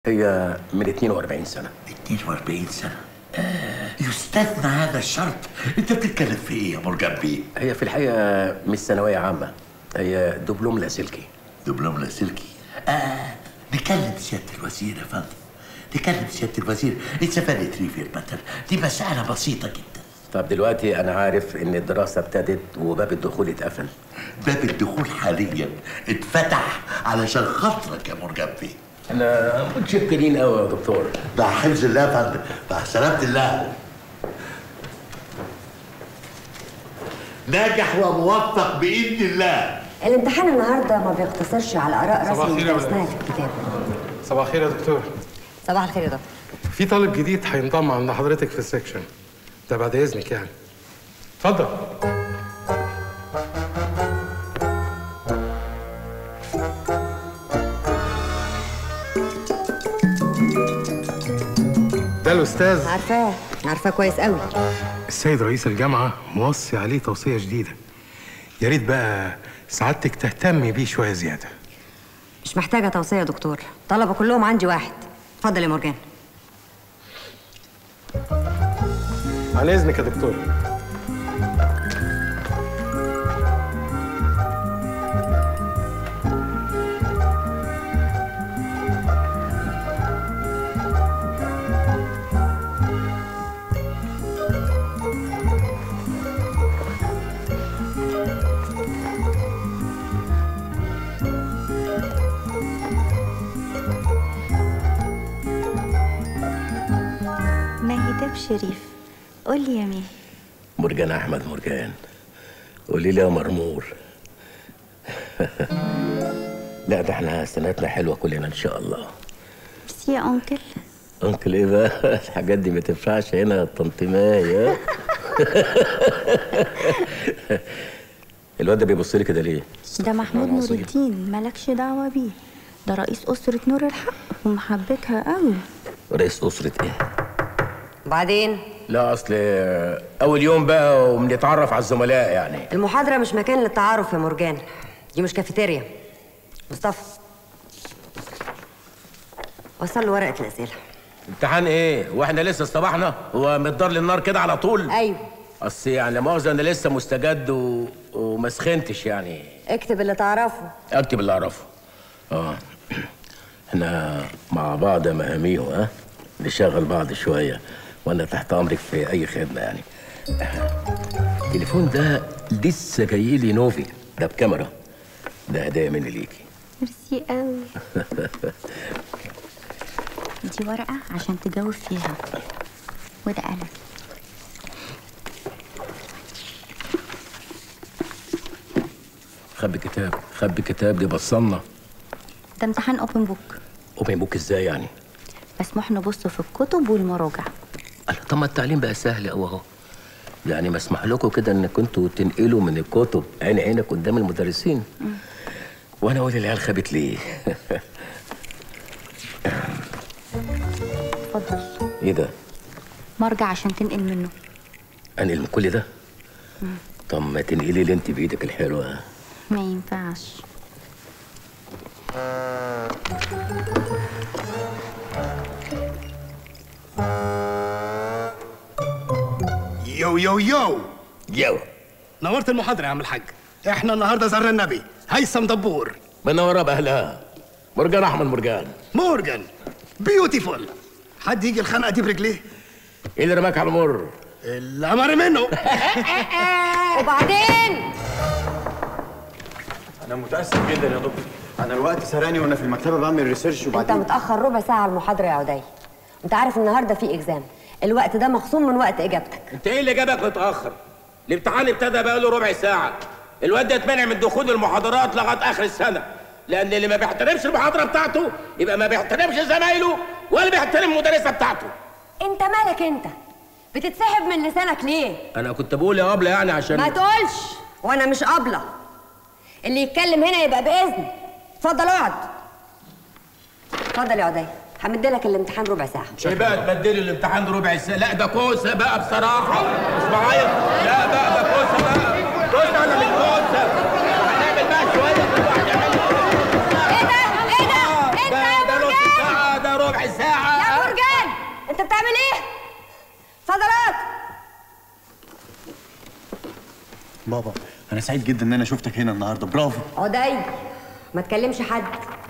هي من 42 سنة 42 سنة آه يستثنى هذا الشرط انت بتتكلم في ايه يا مرجان بيه؟ هي في الحقيقة مش ثانوية عامة هي دبلوم لاسلكي دبلوم لاسلكي آه نكلم سيادة الوزير يا فندم نكلم سيادة الوزير السفارة ريفير مثلا دي مسألة بسيطة جدا طب دلوقتي أنا عارف إن الدراسة ابتدت وباب الدخول اتقفل باب الدخول حاليا اتفتح علشان خاطرك يا مرجان بيه احنا متشكرين قوي يا دكتور مع حفظ الله يا فندم مع سلامة الله ناجح وموفق بإذن الله الامتحان النهارده ما بيقتصرش على اراء صباح رسمي الخير يا درسناها ولاد. في الكتاب صباح الخير يا دكتور صباح الخير يا دكتور في طالب جديد هينضم عند حضرتك في السكشن ده بعد اذنك يعني اتفضل ده الاستاذ عارفاه عارفاه كويس قوي السيد رئيس الجامعه موصي عليه توصيه جديده يا ريت بقى سعادتك تهتمي بيه شويه زياده مش محتاجه توصيه يا دكتور طلبه كلهم عندي واحد اتفضل يا مرجان عن اذنك يا دكتور مهدب شريف قول لي يا ميه مرجان أحمد مرجان قولي لي يا مرمور لا ده احنا سنتنا حلوة كلنا إن شاء الله ميرسي يا انكل أنكل إيه بقى الحاجات دي ما تنفعش هنا يا طنط ماي ها؟ الواد ده بيبص لي كده ليه؟ ده محمود أنا نور أصيل. الدين مالكش دعوه بيه ده رئيس اسره نور الحق ومحبتها قوي رئيس أسرة إيه؟ وبعدين لا أصل أول يوم بقى وبنتعرف على الزملاء يعني المحاضره مش مكان للتعارف يا مرجان دي مش كافيتيريا مصطفى وصل له ورقه الاسئله امتحان ايه؟ واحنا لسه اصطبحنا؟ هو متدار للنار كده على طول؟ ايوه اصل يعني لا مؤاخذة انا لسه مستجد و... وما سخنتش يعني اكتب اللي تعرفه اكتب اللي اعرفه اه احنا مع بعض يا مهاميو ها نشغل بعض شوية وانا تحت امرك في اي خدمة يعني التليفون ده لسه جاي لي نوفي ده بكاميرا ده هدايا مني ليكي ميرسي قوي دي ورقه عشان تجاوب فيها وده قلم خبي كتاب خبي كتاب دي بصلنا ده امتحان اوبن بوك اوبن بوك ازاي يعني؟ مسموح نبص في الكتب والمراجع قال طب ما التعليم بقى سهل قوي اهو يعني مسمح لكم كده ان كنتوا تنقلوا من الكتب عين عينك قدام المدرسين وانا اقول العيال خابت ليه اتفضل ايه ده مرجع عشان تنقل منه انقل من كل ده طب ما تنقلي لي انت بايدك الحلوه ما ينفعش يو يو يو يو نورت المحاضرة يا عم الحاج احنا النهارده زر النبي هيثم دبور منوره باهلها مرجان احمد مرجان مورجان بيوتيفول حد يجي الخنقة دي برجليه ايه اللي رماك على المر الأمر منه وبعدين انا متاسف جدا يا دكتور انا الوقت سرقني وانا في المكتبه بعمل ريسيرش انت وبعدين متاخر ربع ساعه على المحاضره يا عدي انت عارف النهارده في اكزام الوقت ده مخصوم من وقت اجابتك انت ايه اللي جابك متاخر الامتحان ابتدى بقاله ربع ساعه الواد ده اتمنع من دخول المحاضرات لغايه اخر السنه لان اللي ما بيحترمش المحاضره بتاعته يبقى ما بيحترمش زمايله ولا بيحترم المدرسه بتاعته انت مالك انت بتتسحب من لسانك ليه انا كنت بقول يا ابله يعني عشان ما تقولش وانا مش قابله اللي يتكلم هنا يبقى باذن اتفضل اقعد اتفضل يا عدي همدلك الامتحان ربع ساعه ايه بقى تبدلي الامتحان ربع ساعه لا ده كوسه بقى بصراحه مش معايا لا بقى ده كوسه بقى كوسه ولا مش كوسه هنعمل بقى شويه كل واحد يعمل ايه ده ايه ده انت يا ده ده نص مرجان ساعه ده ربع ربع ساعه يا مرجان انت بتعمل ايه فضلات بابا انا سعيد جدا ان انا شفتك هنا النهارده برافو عدي ما تكلمش حد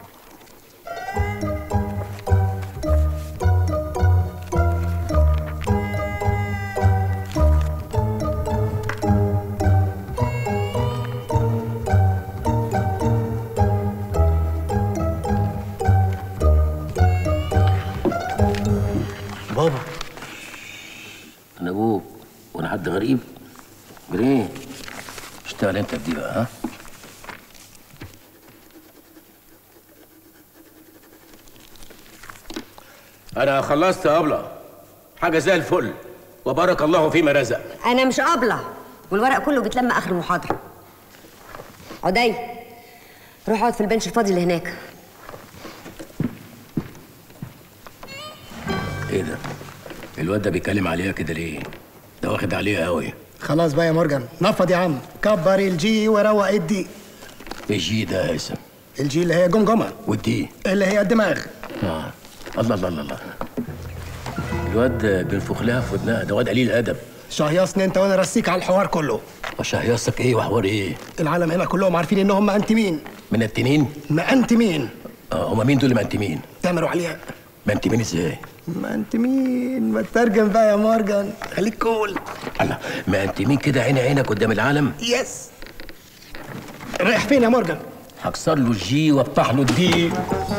بابا انا ابوك وانا حد غريب جرين اشتغل انت في دي بقى ها انا خلصت يا ابله حاجه زي الفل وبارك الله فيما رزق انا مش قابله والورق كله بيتلم اخر المحاضره عدي روح اقعد في البنش الفاضي اللي هناك ايه ده الواد ده بيتكلم عليها كده ليه ده واخد عليها قوي خلاص بقى يا مورجان نفض يا عم كبر الجي وروق الدي الجي ده يا هيثم الجي اللي هي جمجمه والدي اللي هي الدماغ اه الله الله الله الله الواد بينفخ لها في ودنها ده واد قليل ادب شهيصني انت وانا رسيك على الحوار كله وشهيصك ايه وحوار ايه العالم هنا كلهم عارفين انهم ما انت مين من التنين ما انت مين اه هما مين دول ما انت مين تامر علياء ما انت مين ازاي ما انت مين ما تترجم بقى يا مورجان خليك كول الله ما انت مين كده عيني عينك قدام العالم يس رايح فين يا مورجان هكسر له الجي وافتح له الدي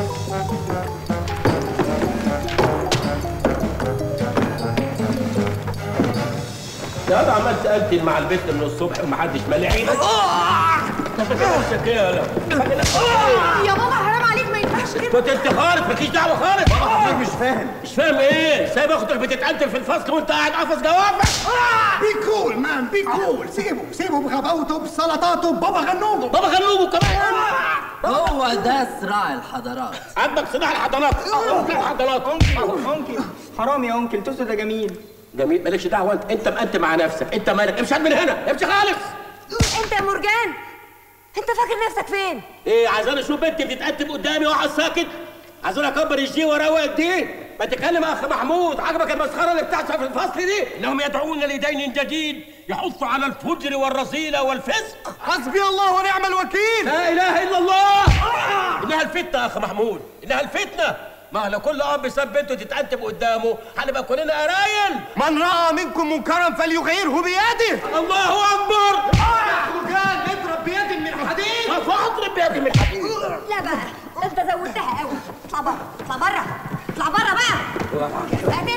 يا ده عمال تقتل مع البنت من الصبح ومحدش مالي عينك انت فاكر نفسك ايه يالا؟ فاكر نفسك ايه؟ يا بابا حرام عليك ما ينفعش كده كنت انت خالص مالكيش دعوه خالص مش فاهم مش فاهم ايه؟ سايب اختك بتتقتل في الفصل وانت قاعد قافص جوافك بي كول مان بي كول سيبه سيبه بغباوته بسلطاته بابا غنوجه بابا غنوجه كمان هو ده صراع الحضارات عندك صناع الحضانات الحضانات ممكن حرام يا انكل توست ده جميل جميل مالكش دعوه انت انت مقنت مع نفسك انت مالك امشي من هنا امشي خالص انت يا مرجان انت فاكر نفسك فين ايه عايزاني اشوف بنت بتتقدم قدامي واقعد ساكت عايزاني اكبر الجي واروق دي ما تتكلم يا اخ محمود عجبك المسخره اللي بتحصل في الفصل دي انهم يدعون لدين جديد يحث على الفجر والرذيله والفسق حسبي الله ونعم الوكيل لا اله الا الله انها الفتنه يا اخ محمود انها الفتنه ما لو كل اب ساب بنته تتقدم قدامه هنبقى كلنا قرايل من راى منكم منكرا فليغيره بيده الله اكبر مرجان اضرب بيد من حديد فاضرب بيدي من الحديد لا بقى ده انت زودتها قوي اطلع بره اطلع بره اطلع بره بقى قادر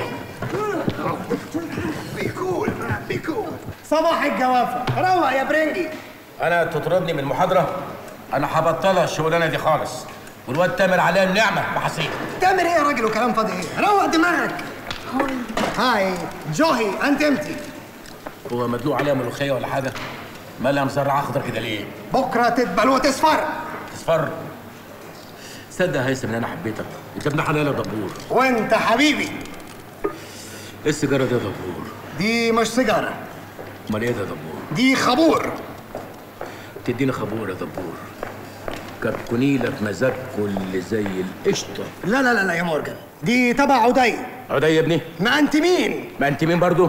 بي كول مان بي كول صباح الجوافه روق يا برنجي انا تطردني من المحاضره انا هبطلها الشغلانه دي خالص والواد تامر عليها النعمه وحسيت تعمل ايه يا راجل وكلام فاضي ايه روق دماغك هاي جوهي انت امتي هو مدلوق عليها ملوخيه ولا حاجه مالها مسرعه اخضر كده ليه بكره تدبل وتصفر اصفر صدق يا هيثم ان انا حبيتك انت ابن حلال يا دبور وانت حبيبي ايه السيجاره دي يا دبور دي مش سيجاره امال ايه ده يا دبور دي خبور تديني خبور يا دبور كتكوني لك مزاجكوا اللي زي القشطه لا لا لا لا يا مورجان دي تبع عدي عدي يا ابني ما انت مين ما انت مين برضو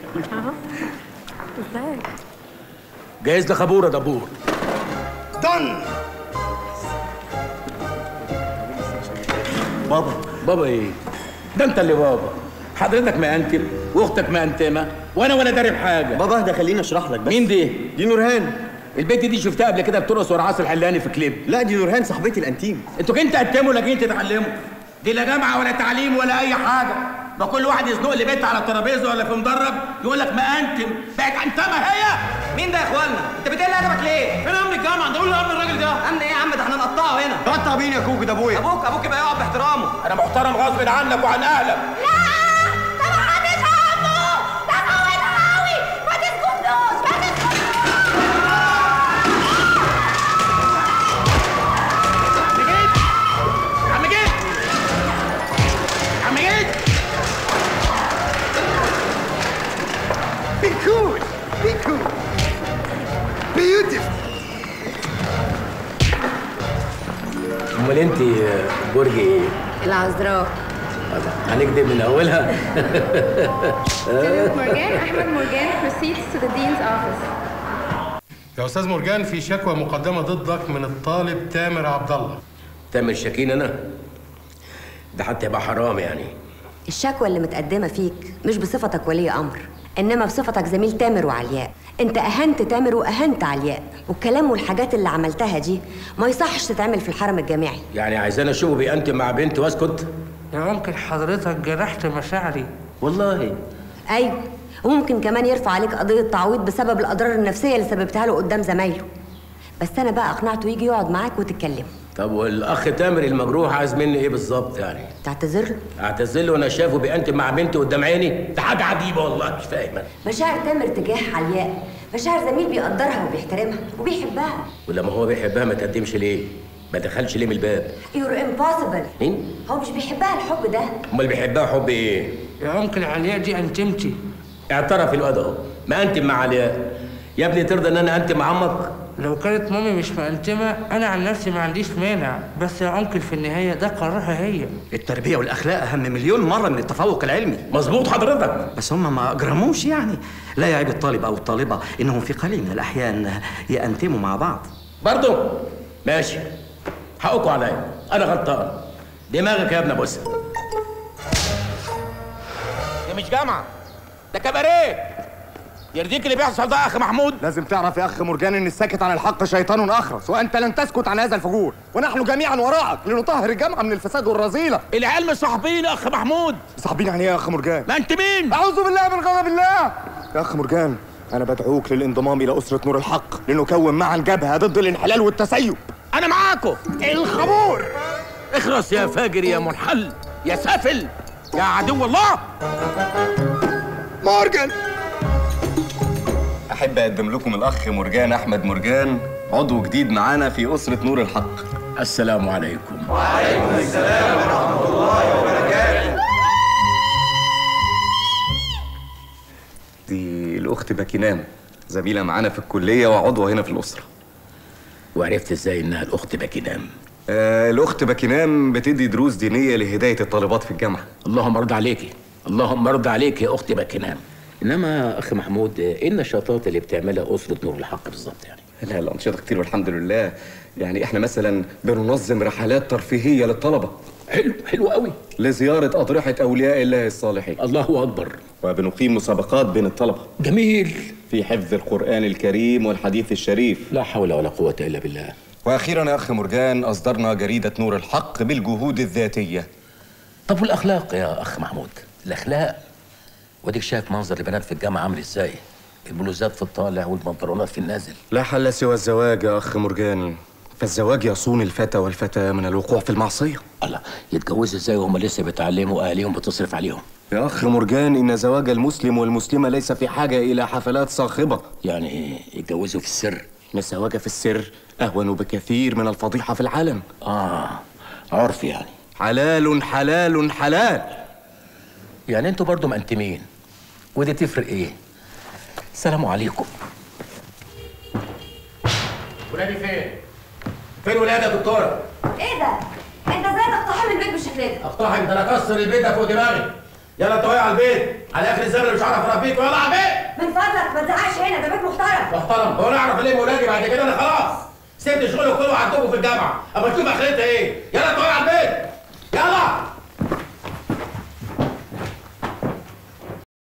ازاي جايز لي خبور يا دبور دن بابا بابا ايه ده انت اللي بابا حضرتك مأنتم واختك مأنتمة وانا ولا داري بحاجه بابا ده خليني اشرح لك بس مين دي دي نورهان البنت دي شفتها قبل كده بترقص ورا عاصر حلاني في كليب لا دي نورهان صاحبتي الانتيم انتوا كنت تقدموا ولا جايين تتعلموا دي لا جامعه ولا تعليم ولا اي حاجه ما كل واحد يزنق لي بنت على الترابيزه ولا في مدرج يقول لك ما انتم بقت انتمه هي مين ده يا اخوانا انت بتقل ادبك ليه فين امن الجامعه ده قول له امن الراجل ده امن ايه يا عم ده احنا نقطعه هنا قطع مين يا كوكو ده ابويا ابوك ابوك يبقى يقعد باحترامه انا محترم غصب عنك وعن اهلك عم جيت عم جيت بي كول بي كول بيوتيفul امال انت برج ايه العذراء هنكتب من اولها Philip Morgan, Ahmed Morgan proceeds to the dean's office. يا استاذ مرجان في شكوى مقدمه ضدك من الطالب تامر عبد الله تامر شاكين انا ده حتى يبقى حرام يعني الشكوى اللي متقدمة فيك مش بصفتك ولي أمر إنما بصفتك زميل تامر وعلياء أنت أهنت تامر وأهنت علياء والكلام والحاجات اللي عملتها دي ما يصحش تتعمل في الحرم الجامعي يعني عايزاني اشوفه بينتم مع بنت واسكت يا ممكن حضرتك جرحت مشاعري والله أيوة وممكن كمان يرفع عليك قضية تعويض بسبب الأضرار النفسية اللي سببتها له قدام زمايله بس أنا بقى أقنعته يجي يقعد معاك وتتكلموا طب والاخ تامر المجروح عايز مني ايه بالظبط يعني تعتذر له اعتذر له وانا شافه بينتم مع بنتي قدام عيني ده حاجه عجيبه والله مش فاهم أنا. مشاعر تامر تجاه علياء مشاعر زميل بيقدرها وبيحترمها وبيحبها ولما هو بيحبها ما تقدمش ليه ما دخلش ليه من الباب يور امبوسيبل مين هو مش بيحبها الحب ده امال بيحبها حب ايه يا ممكن علياء دي انتمتي اعترف الواد اهو ما انتم مع علياء يا ابني ترضى ان انا انتم مع عمك لو كانت مامي مش مأنتمة أنا عن نفسي ما عنديش مانع بس يا أنكل في النهاية ده قرارها هي التربية والأخلاق أهم مليون مرة من التفوق العلمي مظبوط حضرتك بس هم ما أجرموش يعني لا يعيب الطالب أو الطالبة إنهم في قليل من الأحيان يأنتموا مع بعض برضو ماشي حقكم عليا انا غلطان دماغك يا ابن بص دي مش جامعة ده كباريه يرضيك اللي بيحصل ده يا أخ محمود لازم تعرف يا اخ مرجان ان الساكت عن الحق شيطان اخرس وانت لن تسكت عن هذا الفجور ونحن جميعا وراءك لنطهر الجامعه من الفساد والرذيله العيال مصاحبين يا أخ محمود صاحبين يعني ايه يا اخ مرجان ما أنت مين اعوذ بالله من غضب الله يا اخ مرجان انا بدعوك للانضمام الى اسره نور الحق لنكون معا جبهه ضد الانحلال والتسيب أنا معاكم الخمور اخرس يا فاجر يا منحل يا سافل يا عدو الله مورجان احب اقدم لكم الاخ مرجان احمد مرجان عضو جديد معانا في اسره نور الحق السلام عليكم وعليكم السلام ورحمه الله وبركاته دي الاخت باكينام زميله معانا في الكليه وعضوه هنا في الاسره وعرفت ازاي انها الاخت باكينام آه الاخت باكينام بتدي دروس دينيه لهدايه الطالبات في الجامعه اللهم ارضى عليكي اللهم ارضى عليك يا اختي باكينام انما اخ محمود ايه النشاطات اللي بتعملها اسره نور الحق بالظبط يعني لا الانشطه كتير والحمد لله يعني احنا مثلا بننظم رحلات ترفيهيه للطلبه حلو حلو قوي لزياره اضرحه اولياء الله الصالحين الله اكبر وبنقيم مسابقات بين الطلبه جميل في حفظ القران الكريم والحديث الشريف لا حول ولا قوه الا بالله واخيرا يا اخ مرجان اصدرنا جريده نور الحق بالجهود الذاتيه طب والاخلاق يا اخ محمود الاخلاق وديك شايف منظر البنات في الجامعه عامل ازاي البلوزات في الطالع والبنطلونات في النازل لا حل سوى الزواج يا اخ مرجان فالزواج يصون الفتى والفتى من الوقوع في المعصيه الله يتجوزوا ازاي وهم لسه بيتعلموا واهاليهم بتصرف عليهم يا اخ مرجان ان زواج المسلم والمسلمه ليس في حاجه الى حفلات صاخبه يعني يتجوزوا في السر ان الزواج في السر اهون بكثير من الفضيحه في العالم اه عرف يعني حلال حلال حلال يعني انتوا برضو مأنتمين ودي تفرق ايه السلام عليكم ولادي فين فين ولادي يا دكتوره ايه ده؟ انت ازاي تقتحم البيت بالشكل ده؟ اقتحم ده انا اكسر البيت ده فوق دماغي يلا انت واقع على البيت على اخر الزمن مش هعرف اربيك ويلا على البيت من فضلك ما تزعقش هنا ده بيت محترم محترم هو انا اعرف ليه ولادي بعد كده انا خلاص سبت شغلي كله وعدتكم في الجامعه اما تشوف اخرتها ايه يلا انت واقع على البيت يلا